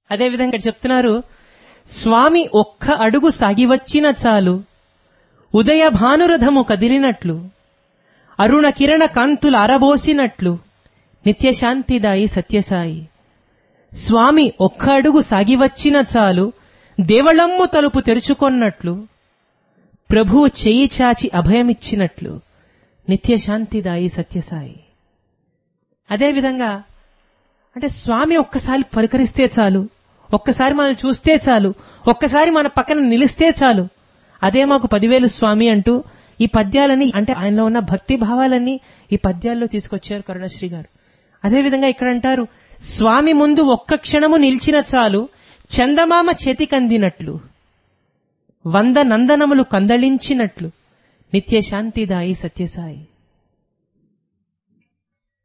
అదేవిధంగా ఇక్కడ చెప్తున్నారు స్వామి ఒక్క అడుగు సాగివచ్చిన చాలు ఉదయ భానురథము కదిలినట్లు అరుణ కిరణ కాంతులు అరబోసినట్లు నిత్యశాంతిదాయి సత్యసాయి స్వామి ఒక్క అడుగు సాగివచ్చిన చాలు దేవళమ్ము తలుపు తెరుచుకొన్నట్లు ప్రభువు చేయి చాచి అభయమిచ్చినట్లు నిత్యశాంతిదాయి సత్యసాయి అదేవిధంగా అంటే స్వామి ఒక్కసారి పలకరిస్తే చాలు ఒక్కసారి మనల్ని చూస్తే చాలు ఒక్కసారి మన పక్కన నిలిస్తే చాలు అదే మాకు పదివేలు స్వామి అంటూ ఈ పద్యాలని అంటే ఆయనలో ఉన్న భక్తి భావాలన్నీ ఈ పద్యాల్లో తీసుకొచ్చారు కరుణశ్రీ గారు అదేవిధంగా ఇక్కడ అంటారు స్వామి ముందు ఒక్క క్షణము నిలిచిన చాలు చందమామ చేతికందినట్లు వంద నందనములు కందళించినట్లు నిత్య శాంతిదాయి సత్యసాయి